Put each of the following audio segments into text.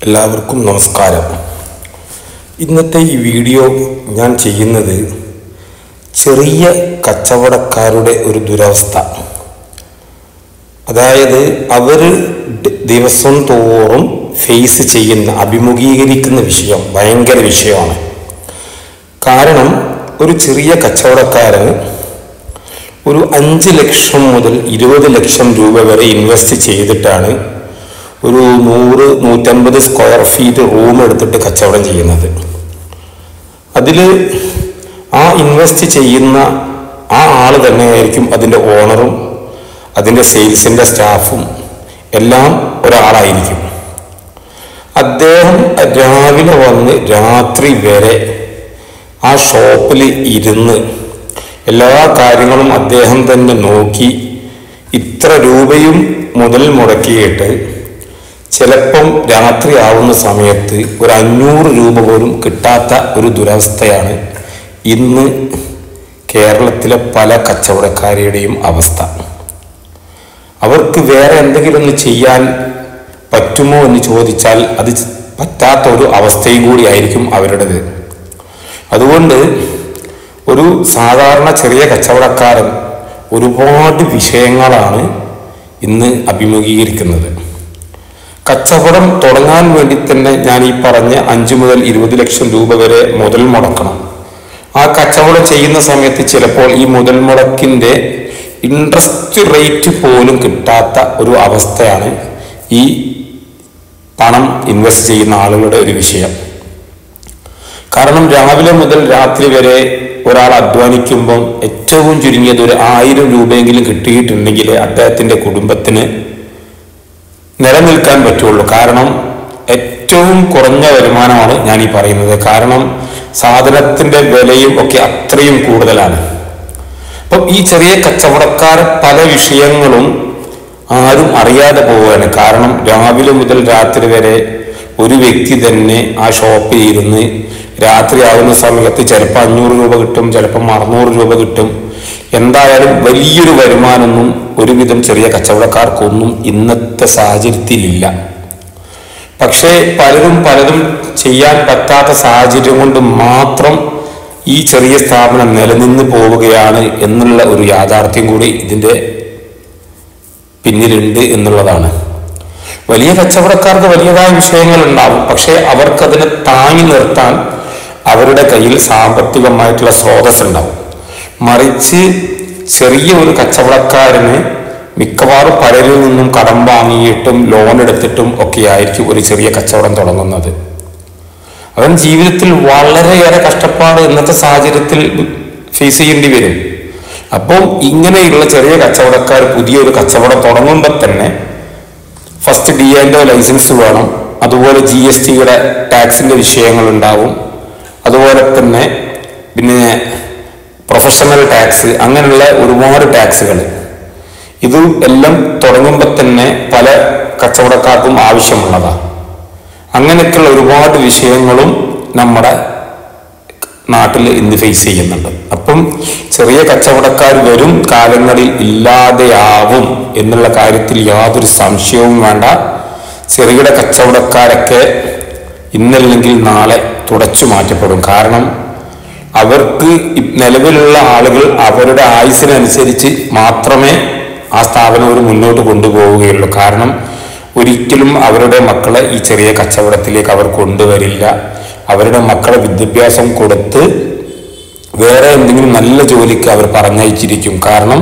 എല്ലാവർക്കും നമസ്കാരം ഇന്നത്തെ ഈ വീഡിയോ ഞാൻ ചെയ്യുന്നത് ചെറിയ കച്ചവടക്കാരുടെ ഒരു ദുരവസ്ഥ അതായത് അവർ ദിവസം തോറും ഫേസ് ചെയ്യുന്ന അഭിമുഖീകരിക്കുന്ന വിഷയം ഭയങ്കര വിഷയമാണ് കാരണം ഒരു ചെറിയ കച്ചവടക്കാരന് ഒരു അഞ്ച് ലക്ഷം മുതൽ ഇരുപത് ലക്ഷം രൂപ വരെ ഇൻവെസ്റ്റ് ചെയ്തിട്ടാണ് ഒരു നൂറ് നൂറ്റമ്പത് സ്ക്വയർ ഫീറ്റ് റൂം എടുത്തിട്ട് കച്ചവടം ചെയ്യുന്നത് അതിൽ ആ ഇൻവെസ്റ്റ് ചെയ്യുന്ന ആ ആൾ തന്നെയായിരിക്കും അതിൻ്റെ ഓണറും അതിൻ്റെ സെയിൽസിൻ്റെ സ്റ്റാഫും എല്ലാം ഒരാളായിരിക്കും അദ്ദേഹം രാവിലെ വന്ന് രാത്രി വരെ ആ ഷോപ്പിൽ ഇരുന്ന് എല്ലാ കാര്യങ്ങളും അദ്ദേഹം തന്നെ നോക്കി ഇത്ര രൂപയും മുതൽ മുടക്കിയിട്ട് ചിലപ്പം രാത്രി ആവുന്ന സമയത്ത് ഒരു അഞ്ഞൂറ് രൂപ പോലും കിട്ടാത്ത ഒരു ദുരവസ്ഥയാണ് ഇന്ന് കേരളത്തിലെ പല കച്ചവടക്കാരുടെയും അവസ്ഥ അവർക്ക് വേറെ എന്തെങ്കിലും ഒന്ന് ചെയ്യാൻ പറ്റുമോ എന്ന് ചോദിച്ചാൽ അത് പറ്റാത്ത ഒരു അവസ്ഥയും കൂടി ആയിരിക്കും അവരുടേത് അതുകൊണ്ട് ഒരു സാധാരണ ചെറിയ കച്ചവടക്കാരൻ ഒരുപാട് വിഷയങ്ങളാണ് ഇന്ന് അഭിമുഖീകരിക്കുന്നത് കച്ചവടം തുടങ്ങാൻ വേണ്ടി തന്നെ ഞാൻ ഈ പറഞ്ഞ അഞ്ചു മുതൽ ഇരുപത് ലക്ഷം രൂപ വരെ മുതൽ മുടക്കണം ആ കച്ചവടം ചെയ്യുന്ന സമയത്ത് ചിലപ്പോൾ ഈ മുതൽ മുടക്കിന്റെ ഇൻട്രസ്റ്റ് റേറ്റ് പോലും കിട്ടാത്ത ഒരു അവസ്ഥയാണ് ഈ പണം ഇൻവെസ്റ്റ് ചെയ്യുന്ന ആളുകളുടെ ഒരു വിഷയം കാരണം രാവിലെ മുതൽ രാത്രി വരെ ഒരാൾ അധ്വാനിക്കുമ്പം ഏറ്റവും ചുരുങ്ങിയത് ഒരു ആയിരം രൂപയെങ്കിലും കിട്ടിയിട്ടുണ്ടെങ്കിൽ അദ്ദേഹത്തിന്റെ കുടുംബത്തിന് നിലനിൽക്കാൻ പറ്റുള്ളൂ കാരണം ഏറ്റവും കുറഞ്ഞ വരുമാനമാണ് ഞാൻ ഈ പറയുന്നത് കാരണം സാധനത്തിന്റെ വിലയും ഒക്കെ അത്രയും കൂടുതലാണ് അപ്പം ഈ ചെറിയ കച്ചവടക്കാർ പല വിഷയങ്ങളും ആരും അറിയാതെ പോവുകയാണ് കാരണം രാവിലെ മുതൽ രാത്രി വരെ ഒരു വ്യക്തി തന്നെ ആ ഷോപ്പിൽ ഇരുന്ന് രാത്രി ആകുന്ന സമയത്ത് ചിലപ്പോൾ അഞ്ഞൂറ് രൂപ കിട്ടും ചിലപ്പം അറുന്നൂറ് രൂപ കിട്ടും എന്തായാലും വലിയൊരു വരുമാനമൊന്നും ഒരുവിധം ചെറിയ കച്ചവടക്കാർക്കൊന്നും ഇന്നത്തെ സാഹചര്യത്തിലില്ല പക്ഷേ പലരും പലതും ചെയ്യാൻ പറ്റാത്ത സാഹചര്യം കൊണ്ട് മാത്രം ഈ ചെറിയ സ്ഥാപനം നിലനിന്ന് പോവുകയാണ് എന്നുള്ള ഒരു യാഥാർത്ഥ്യം കൂടി ഇതിൻ്റെ പിന്നിലുണ്ട് എന്നുള്ളതാണ് വലിയ കച്ചവടക്കാർക്ക് വലിയതായ വിഷയങ്ങൾ ഉണ്ടാവും പക്ഷേ അവർക്കതിനെ താങ്ങി നിർത്താൻ അവരുടെ കയ്യിൽ സാമ്പത്തികമായിട്ടുള്ള സ്രോതസ് ഉണ്ടാവും മറിച്ച് ചെറിയ ഒരു കച്ചവടക്കാരന് മിക്കവാറും പലരിൽ നിന്നും കടം വാങ്ങിയിട്ടും ലോൺ എടുത്തിട്ടും ഒക്കെ ആയിരിക്കും ഒരു ചെറിയ കച്ചവടം തുടങ്ങുന്നത് അവൻ ജീവിതത്തിൽ വളരെയേറെ കഷ്ടപ്പാട് ഇന്നത്തെ സാഹചര്യത്തിൽ ഫേസ് ചെയ്യേണ്ടി വരും അപ്പം ഇങ്ങനെയുള്ള ചെറിയ കച്ചവടക്കാർ പുതിയൊരു കച്ചവടം തുടങ്ങുമ്പോൾ തന്നെ ഫസ്റ്റ് ഡി എൻ്റെ ലൈസൻസ് വേണം അതുപോലെ ജി എസ് ടിയുടെ ടാക്സിന്റെ വിഷയങ്ങൾ ഉണ്ടാവും അതുപോലെ തന്നെ പിന്നെ പ്രൊഫഷണൽ ടാക്സ് അങ്ങനെയുള്ള ഒരുപാട് ടാക്സുകൾ ഇത് എല്ലാം തുടങ്ങുമ്പോൾ തന്നെ പല കച്ചവടക്കാർക്കും ആവശ്യമുള്ളതാണ് അങ്ങനെയൊക്കെയുള്ള ഒരുപാട് വിഷയങ്ങളും നമ്മുടെ നാട്ടിൽ ഇന്ന് ഫേസ് ചെയ്യുന്നുണ്ട് അപ്പം ചെറിയ കച്ചവടക്കാർ വരും കാലങ്ങളിൽ ഇല്ലാതെയാവും എന്നുള്ള കാര്യത്തിൽ യാതൊരു സംശയവും വേണ്ട ചെറുകിട കച്ചവടക്കാരൊക്കെ ഇന്നല്ലെങ്കിൽ നാളെ തുടച്ചു മാറ്റപ്പെടും കാരണം അവർക്ക് നിലവിലുള്ള ആളുകൾ അവരുടെ ആയുസിനനുസരിച്ച് മാത്രമേ ആ സ്ഥാപനം ഒരു മുന്നോട്ട് കൊണ്ടുപോവുകയുള്ളൂ കാരണം ഒരിക്കലും അവരുടെ മക്കളെ ഈ ചെറിയ കച്ചവടത്തിലേക്ക് അവർ കൊണ്ടുവരില്ല അവരുടെ മക്കളെ വിദ്യാഭ്യാസം കൊടുത്ത് വേറെ എന്തെങ്കിലും നല്ല ജോലിക്ക് അവർ പറഞ്ഞയച്ചിരിക്കും കാരണം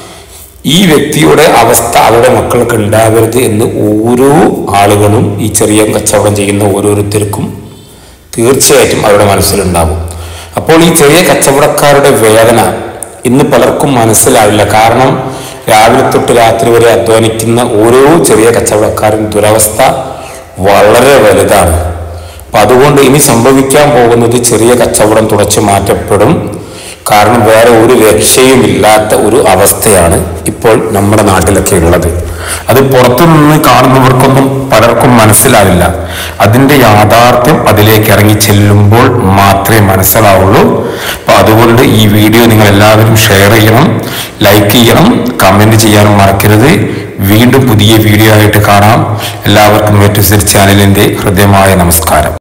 ഈ വ്യക്തിയുടെ അവസ്ഥ അവരുടെ മക്കൾക്ക് ഉണ്ടാവരുത് എന്ന് ഓരോ ആളുകളും ഈ ചെറിയ കച്ചവടം ചെയ്യുന്ന ഓരോരുത്തർക്കും തീർച്ചയായിട്ടും അവരുടെ മനസ്സിലുണ്ടാകും അപ്പോൾ ഈ ചെറിയ കച്ചവടക്കാരുടെ വേദന ഇന്ന് പലർക്കും മനസ്സിലാവില്ല കാരണം രാവിലെ തൊട്ട് രാത്രി വരെ അധ്വാനിക്കുന്ന ഓരോ ചെറിയ കച്ചവടക്കാരൻ ദുരവസ്ഥ വളരെ വലുതാണ് അപ്പൊ അതുകൊണ്ട് ഇനി സംഭവിക്കാൻ പോകുന്നത് ചെറിയ കച്ചവടം തുടച്ചു മാറ്റപ്പെടും കാരണം വേറെ ഒരു രക്ഷയും ഇല്ലാത്ത ഒരു അവസ്ഥയാണ് ഇപ്പോൾ നമ്മുടെ നാട്ടിലൊക്കെ ഉള്ളത് അത് പുറത്തു നിന്ന് കാണുന്നവർക്കൊന്നും പലർക്കും മനസ്സിലാവില്ല അതിന്റെ യാഥാർത്ഥ്യം അതിലേക്ക് ഇറങ്ങി ചെല്ലുമ്പോൾ മാത്രമേ മനസ്സിലാവുള്ളൂ അപ്പൊ അതുകൊണ്ട് ഈ വീഡിയോ നിങ്ങൾ എല്ലാവരും ഷെയർ ചെയ്യണം ലൈക്ക് ചെയ്യണം കമന്റ് ചെയ്യാനും മറക്കരുത് വീണ്ടും പുതിയ വീഡിയോ ആയിട്ട് കാണാം എല്ലാവർക്കും മെറ്റുസിർ ചാനലിന്റെ ഹൃദയമായ നമസ്കാരം